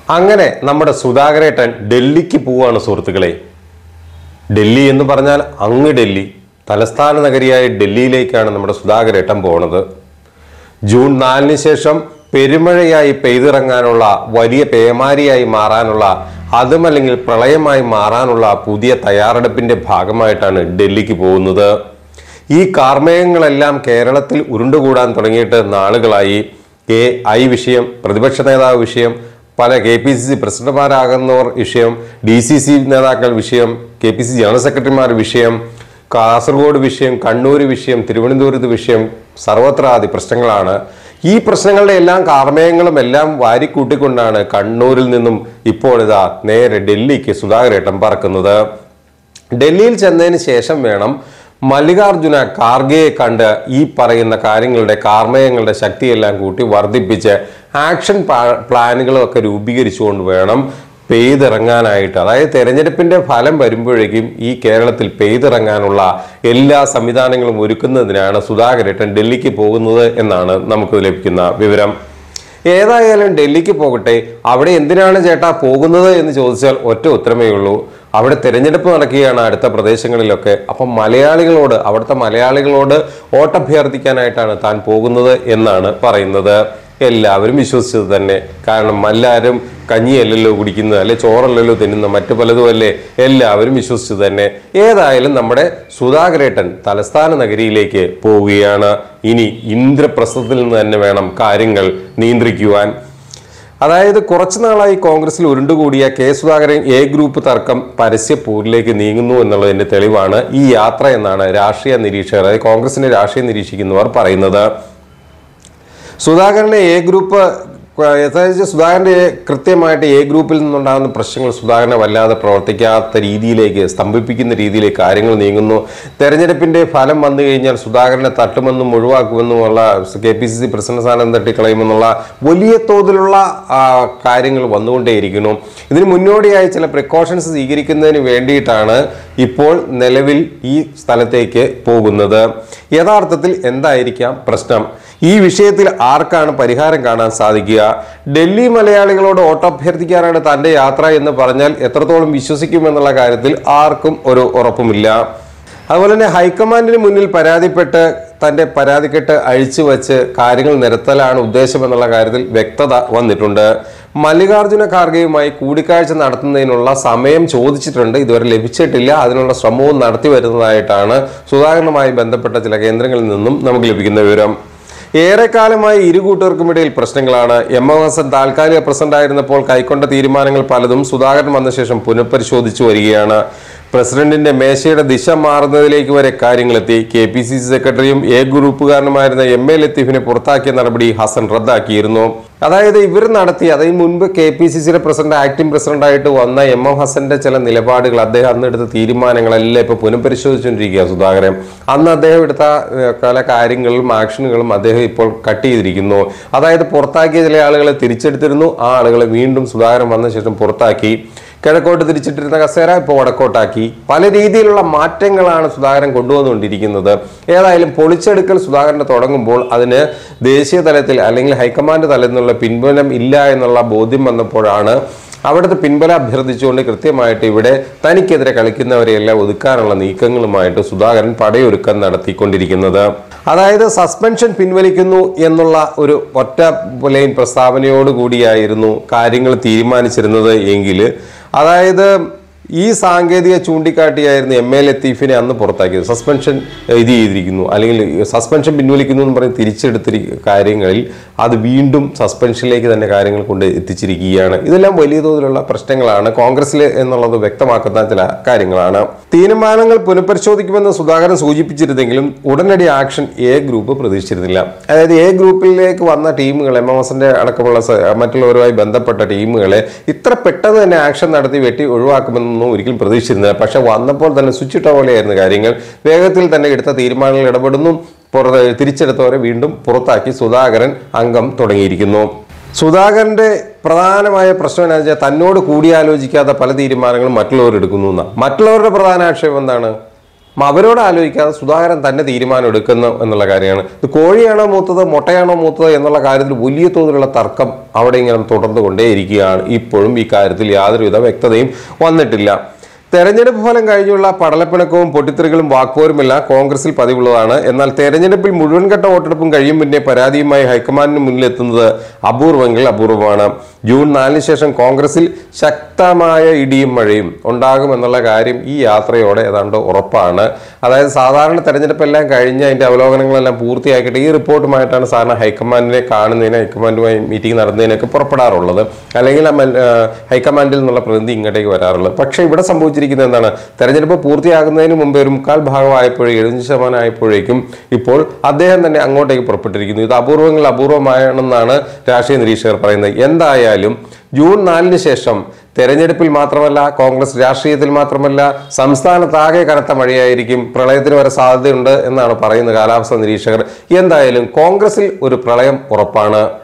അങ്ങനെ നമ്മുടെ സുധാകരേട്ടൻ ഡൽഹിക്ക് പോവാണ് സുഹൃത്തുക്കളെ ഡൽഹി എന്ന് പറഞ്ഞാൽ അങ്ങ് ഡൽഹി തലസ്ഥാന നഗരിയായ ഡൽഹിയിലേക്കാണ് നമ്മുടെ സുധാകരേട്ടൻ പോണത് ജൂൺ നാലിന് ശേഷം പെരുമഴയായി പെയ്തിറങ്ങാനുള്ള വലിയ പേമാരിയായി മാറാനുള്ള അതുമല്ലെങ്കിൽ പ്രളയമായി മാറാനുള്ള പുതിയ തയ്യാറെടുപ്പിന്റെ ഭാഗമായിട്ടാണ് ഡൽഹിക്ക് പോകുന്നത് ഈ കാർമേഘങ്ങളെല്ലാം കേരളത്തിൽ ഉരുണ്ടുകൂടാൻ തുടങ്ങിയിട്ട് നാളുകളായി എ ഐ വിഷയം പ്രതിപക്ഷ നേതാവ് വിഷയം പല കെ പി സി സി പ്രസിഡന്റുമാരാകുന്നവർ വിഷയം ഡി സി സി നേതാക്കൾ വിഷയം കെ പി സി ജനറൽ സെക്രട്ടറിമാർ വിഷയം കാസർഗോഡ് വിഷയം കണ്ണൂർ വിഷയം തിരുവനന്തപുരത്ത് വിഷയം സർവത്ര ആദി പ്രശ്നങ്ങളാണ് ഈ പ്രശ്നങ്ങളുടെ എല്ലാം കാർമേയങ്ങളും എല്ലാം വാരിക്കൂട്ടിക്കൊണ്ടാണ് കണ്ണൂരിൽ നിന്നും ഇപ്പോൾ ഇതാ നേരെ ഡൽഹിക്ക് സുധാകരേട്ടൻ പറക്കുന്നത് ഡൽഹിയിൽ ചെന്നതിന് ശേഷം വേണം മല്ലികാർജുന ഖാർഗെയെ കണ്ട് ഈ പറയുന്ന കാര്യങ്ങളുടെ കാർമയങ്ങളുടെ ശക്തിയെല്ലാം കൂട്ടി വർദ്ധിപ്പിച്ച് ആക്ഷൻ പാ- പ്ലാനുകളും ഒക്കെ രൂപീകരിച്ചുകൊണ്ട് വേണം പെയ്തിറങ്ങാനായിട്ട് അതായത് തെരഞ്ഞെടുപ്പിന്റെ ഫലം വരുമ്പോഴേക്കും ഈ കേരളത്തിൽ പെയ്തിറങ്ങാനുള്ള എല്ലാ സംവിധാനങ്ങളും ഒരുക്കുന്നതിനാണ് സുധാകരേട്ടൻ ഡൽഹിക്ക് പോകുന്നത് എന്നാണ് നമുക്ക് ലഭിക്കുന്ന വിവരം ഏതായാലും ഡൽഹിക്ക് പോകട്ടെ അവിടെ എന്തിനാണ് ചേട്ടാ പോകുന്നത് എന്ന് ചോദിച്ചാൽ ഒറ്റ ഉത്തരമേ ഉള്ളൂ അവിടെ തിരഞ്ഞെടുപ്പ് നടക്കുകയാണ് അടുത്ത പ്രദേശങ്ങളിലൊക്കെ അപ്പം മലയാളികളോട് അവിടുത്തെ മലയാളികളോട് വോട്ടഭ്യർത്ഥിക്കാനായിട്ടാണ് താൻ പോകുന്നത് എന്നാണ് പറയുന്നത് എല്ലാവരും വിശ്വസിച്ചത് തന്നെ കാരണം എല്ലാവരും കഞ്ഞിയല്ലല്ലോ കുടിക്കുന്നത് അല്ലെ ചോറല്ലല്ലോ തിന്നുന്ന മറ്റു പലതും അല്ലേ എല്ലാവരും വിശ്വസിച്ചത് തന്നെ ഏതായാലും നമ്മുടെ സുധാകരേട്ടൻ തലസ്ഥാന നഗരിയിലേക്ക് പോവുകയാണ് ഇനി ഇന്ദ്രപ്രസ്ഥത്തിൽ നിന്ന് തന്നെ വേണം കാര്യങ്ങൾ നിയന്ത്രിക്കുവാൻ അതായത് കുറച്ചു നാളായി കോൺഗ്രസിൽ ഉരുണ്ടുകൂടിയ കെ സുധാകരൻ എ ഗ്രൂപ്പ് തർക്കം പരസ്യപൂരിലേക്ക് നീങ്ങുന്നു എന്നുള്ളതിന്റെ തെളിവാണ് ഈ യാത്ര എന്നാണ് രാഷ്ട്രീയ നിരീക്ഷകർ അതായത് കോൺഗ്രസിനെ രാഷ്ട്രീയം നിരീക്ഷിക്കുന്നവർ പറയുന്നത് സുധാകരന്റെ എ ഗ്രൂപ്പ് യഥാർത്ഥ സുധാകരന്റെ കൃത്യമായിട്ട് എ ഗ്രൂപ്പിൽ നിന്നുണ്ടാകുന്ന പ്രശ്നങ്ങൾ സുധാകരനെ വല്ലാതെ പ്രവർത്തിക്കാത്ത രീതിയിലേക്ക് സ്തംഭിപ്പിക്കുന്ന രീതിയിലേക്ക് കാര്യങ്ങൾ നീങ്ങുന്നു തെരഞ്ഞെടുപ്പിന്റെ ഫലം വന്നു കഴിഞ്ഞാൽ സുധാകരനെ തട്ടുമെന്നും ഒഴിവാക്കുമെന്നുമുള്ള K P C C president സ്ഥാനം തട്ടിക്കളയുമെന്നുള്ള വലിയ തോതിലുള്ള ആ, കാര്യങ്ങൾ വന്നുകൊണ്ടേയിരിക്കുന്നു ഇതിന് മുന്നോടിയായി ചില പ്രിക്കോഷൻസ് സ്വീകരിക്കുന്നതിന് വേണ്ടിയിട്ടാണ് ഇപ്പോൾ നിലവിൽ ഈ സ്ഥലത്തേക്ക് പോകുന്നത് യഥാർത്ഥത്തിൽ എന്തായിരിക്കാം പ്രശ്നം ഈ വിഷയത്തിൽ ആർക്കാണ് പരിഹാരം കാണാൻ സാധിക്കുക ഡൽഹി മലയാളികളോട് വോട്ടഭ്യർത്ഥിക്കാനാണ് തന്റെ യാത്ര എന്ന് പറഞ്ഞാൽ എത്രത്തോളം വിശ്വസിക്കുമെന്നുള്ള കാര്യത്തിൽ ആർക്കും ഒരു ഉറപ്പുമില്ല അതുപോലെ തന്നെ ഹൈക്കമാൻഡിന് മുന്നിൽ പരാതിപ്പെട്ട് തന്റെ പരാതിക്കെട്ട് അഴിച്ചു വച്ച് കാര്യങ്ങൾ നിരത്തലാണ് ഉദ്ദേശം എന്നുള്ള കാര്യത്തിൽ വ്യക്തത വന്നിട്ടുണ്ട് മല്ലികാർജുന ഖാർഗെയുമായി കൂടിക്കാഴ്ച നടത്തുന്നതിനുള്ള സമയം ചോദിച്ചിട്ടുണ്ട് ഇതുവരെ ലഭിച്ചിട്ടില്ല അതിനുള്ള ശ്രമവും നടത്തി വരുന്നതായിട്ടാണ് സുധാകരനുമായി ബന്ധപ്പെട്ട ചില കേന്ദ്രങ്ങളിൽ നിന്നും നമുക്ക് ലഭിക്കുന്ന വിവരം ഏറെക്കാലമായി ഇരു കൂട്ടർക്കുമിടയിൽ പ്രശ്നങ്ങളാണ് എം എം ഹസൻ താൽക്കാലിക പ്രസിഡന്റ് ആയിരുന്നപ്പോൾ കൈക്കൊണ്ട തീരുമാനങ്ങൾ പലതും സുധാകരൻ വന്ന ശേഷം പുനഃപരിശോധിച്ചു വരികയാണ് പ്രസിഡന്റിന്റെ മേശയുടെ ദിശ മാറുന്നതിലേക്ക് വരെ കാര്യങ്ങളെത്തി കെ പി സി സി സെക്രട്ടറിയും എ ഗ്രൂപ്പുകാരനുമായിരുന്ന എം എ ലത്തീഫിനെ പുറത്താക്കിയ നടപടി ഹസൻ റദ്ദാക്കിയിരുന്നു അതായത് ഇവർ നടത്തി അതായത് മുൻപ് കെ പി സി സിയുടെ പ്രസിഡന്റ് ആക്ടിംഗ് പ്രസിഡന്റായിട്ട് വന്ന എം എം ഹസന്റെ ചില നിലപാടുകൾ അദ്ദേഹം അന്ന് എടുത്ത തീരുമാനങ്ങളെല്ലാം ഇപ്പൊ പുനഃപരിശോധിച്ചുകൊണ്ടിരിക്കുക സുധാകരൻ അന്ന് അദ്ദേഹം എടുത്ത ഏഹ്, പല കാര്യങ്ങളും ആക്ഷനുകളും അദ്ദേഹം ഇപ്പോൾ കട്ട് ചെയ്തിരിക്കുന്നു അതായത് പുറത്താക്കിയ ചില ആളുകളെ തിരിച്ചെടുത്തിരുന്നു ആ ആളുകളെ വീണ്ടും സുധാകരൻ വന്ന ശേഷം പുറത്താക്കി കിഴക്കോട്ട് തിരിച്ചിട്ടിരുന്ന കസേര ഇപ്പോൾ വടക്കോട്ടാക്കി പല രീതിയിലുള്ള മാറ്റങ്ങളാണ് സുധാകരൻ കൊണ്ടുവന്നുകൊണ്ടിരിക്കുന്നത് ഏതായാലും പൊളിച്ചെടുക്കൽ സുധാകരന് തുടങ്ങുമ്പോൾ അതിന് ദേശീയ തലത്തിൽ അല്ലെങ്കിൽ ഹൈക്കമാൻഡ് തലത്തിൽ നിന്നുള്ള പിൻബലം ഇല്ല എന്നുള്ള ബോധ്യം വന്നപ്പോഴാണ് അവിടുത്തെ പിൻബലം അഭ്യർത്ഥിച്ചുകൊണ്ട് കൃത്യമായിട്ട് ഇവിടെ തനിക്കെതിരെ കളിക്കുന്നവരെയെല്ലാം ഒതുക്കാനുള്ള നീക്കങ്ങളുമായിട്ട് സുധാകരൻ പടയൊരുക്കം നടത്തിക്കൊണ്ടിരിക്കുന്നത് അതായത് സസ്പെൻഷൻ പിൻവലിക്കുന്നു എന്നുള്ള ഒരു ഒറ്റ ലൈൻ പ്രസ്താവനയോടുകൂടിയായിരുന്നു കാര്യങ്ങൾ തീരുമാനിച്ചിരുന്നത് എങ്കിൽ അതായത് ഈ സാങ്കേതിക ചൂണ്ടിക്കാട്ടിയായിരുന്നു എം എ ലത്തീഫിനെ അന്ന് പുറത്താക്കിയത് സസ്പെൻഷൻ ഇത് ചെയ്തിരിക്കുന്നു അല്ലെങ്കിൽ സസ്പെൻഷൻ പിൻവലിക്കുന്നു എന്ന് പറഞ്ഞ് തിരിച്ചെടുത്തിരിക്കുന്ന കാര്യങ്ങളിൽ അത് വീണ്ടും സസ്പെൻഷനിലേക്ക് തന്നെ കാര്യങ്ങൾ കൊണ്ട് എത്തിച്ചിരിക്കുകയാണ് ഇതെല്ലാം വലിയ തോതിലുള്ള പ്രശ്നങ്ങളാണ് കോൺഗ്രസിൽ എന്നുള്ളത് വ്യക്തമാക്കുന്ന ചില കാര്യങ്ങളാണ് തീരുമാനങ്ങൾ പുനഃപരിശോധിക്കുമെന്ന് സുധാകരൻ സൂചിപ്പിച്ചിരുന്നെങ്കിലും ഉടനടി ആക്ഷൻ എ ഗ്രൂപ്പ് പ്രതീക്ഷിച്ചിരുന്നില്ല അതായത് എ ഗ്രൂപ്പിലേക്ക് വന്ന ടീമുകൾ എം എം എസിന്റെ അടക്കമുള്ള സ- മറ്റുള്ളവരുമായി ബന്ധപ്പെട്ട ടീമുകളെ ഇത്ര പെട്ടെന്ന് തന്നെ ആക്ഷൻ നടത്തി വെട്ടി ഒഴിവാക്കുമെന്നൊന്നും ഒരിക്കലും പ്രതീക്ഷിച്ചിരുന്നില്ല പക്ഷെ വന്നപ്പോൾ തന്നെ സ്വിച്ചിട്ട പോലെയായിരുന്നു കാര്യങ്ങൾ വേഗത്തിൽ തന്നെ എടുത്ത തീരുമാനങ്ങൾ ഇടപെടുന്നു പുറത്ത് തിരിച്ചെടുത്തവരെ വീണ്ടും പുറത്താക്കി സുധാകരൻ അംഗം തുടങ്ങിയിരിക്കുന്നു സുധാകരന്റെ പ്രധാനമായ പ്രശ്നം എന്താണെന്ന് വെച്ചാൽ തന്നോട് കൂടിയാലോചിക്കാത്ത പല തീരുമാനങ്ങളും മറ്റുള്ളവർ എടുക്കുന്നു എന്നാ മറ്റുള്ളവരുടെ പ്രധാന ആക്ഷേപം എന്താണ് അവരോട് ആലോചിക്കാതെ സുധാകരൻ തന്നെ തീരുമാനം എടുക്കുന്നു എന്നുള്ള കാര്യമാണ് ഇത് കോഴിയാണോ മൂത്തത് മുട്ടയാണോ മൂത്തത് എന്നുള്ള കാര്യത്തിൽ വലിയ തോതിലുള്ള തർക്കം അവിടെ ഇങ്ങനെ തുടർന്നു കൊണ്ടേയിരിക്കുകയാണ് ഇപ്പോഴും ഈ കാര്യത്തിൽ യാതൊരുവിധ വ്യക്തതയും വന്നിട്ടില്ല തെരഞ്ഞെടുപ്പ് ഫലം കഴിഞ്ഞുള്ള പടലപ്പിണക്കവും പൊട്ടിത്തെറികളും വാക്പോരുമെല്ലാം കോൺഗ്രസിൽ പതിവുള്ളതാണ് എന്നാൽ തെരഞ്ഞെടുപ്പിൽ മുഴുവൻ ഘട്ട വോട്ടെടുപ്പും കഴിയും മുന്നേ പരാതിയുമായി ഹൈക്കമാൻഡിന് മുന്നിലെത്തുന്നത് അപൂർവമെങ്കിൽ അപൂർവമാണ് ജൂൺ നാലിന് ശേഷം കോൺഗ്രസിൽ ശക്തമായ ഇടിയും മഴയും ഉണ്ടാകുമെന്നുള്ള കാര്യം ഈ യാത്രയോടെ ഏതാണ്ട് ഉറപ്പാണ് അതായത് സാധാരണ തെരഞ്ഞെടുപ്പെല്ലാം കഴിഞ്ഞ് അതിന്റെ അവലോകനങ്ങളെല്ലാം പൂർത്തിയാക്കിയിട്ട് ഈ റിപ്പോർട്ടുമായിട്ടാണ് സാധാരണ ഹൈക്കമാൻഡിനെ കാണുന്നതിന് ഹൈക്കമാൻഡുമായി മീറ്റിംഗ് നടത്തുന്നതിനൊക്കെ പുറപ്പെടാറുള്ളത് അല്ലെങ്കിൽ ആ മൽ- ആ, ഹൈക്കമാൻഡിൽ നിന്നുള്ള പ്രതിനിധി ഇങ്ങോട്ടേക്ക് വരാറുള്ളത് പക്ഷേ ഇവിടെ സംഭവിച്ചിരിക്കുന്നത് എന്താണ് തെരഞ്ഞെടുപ്പ് പൂർത്തിയാകുന്നതിന് മുമ്പ് ഒരു മുക്കാൽ ഭാഗമായപ്പോഴേ എഴുപത് ശതമാനം ആയപ്പോഴേക്കും ഇപ്പോൾ അദ്ദേഹം തന്നെ അങ്ങോട്ടേക്ക് പുറപ്പെട്ടിരിക്കുന്നു ഇത് അപൂർവങ്ങൾ അപൂർവമാണെന്നാണ് രാഷ്ട്രീയ നിരീക്ഷകർ പറയുന്നത് എന്തായാലും ജൂൺ നാലിന് ശേഷം തെരഞ്ഞെടുപ്പിൽ മാത്രമല്ല കോൺഗ്രസ് രാഷ്ട്രീയത്തിൽ മാത്രമല്ല സംസ്ഥാനത്താകെ കനത്ത മഴയായിരിക്കും പ്രളയത്തിന് വരെ സാധ്യതയുണ്ട് എന്നാണ് പറയുന്നത് കാലാവസ്ഥാ നിരീക്ഷകർ എന്തായാലും കോൺഗ്രസിൽ ഒരു പ്രളയം ഉറപ്പാണ്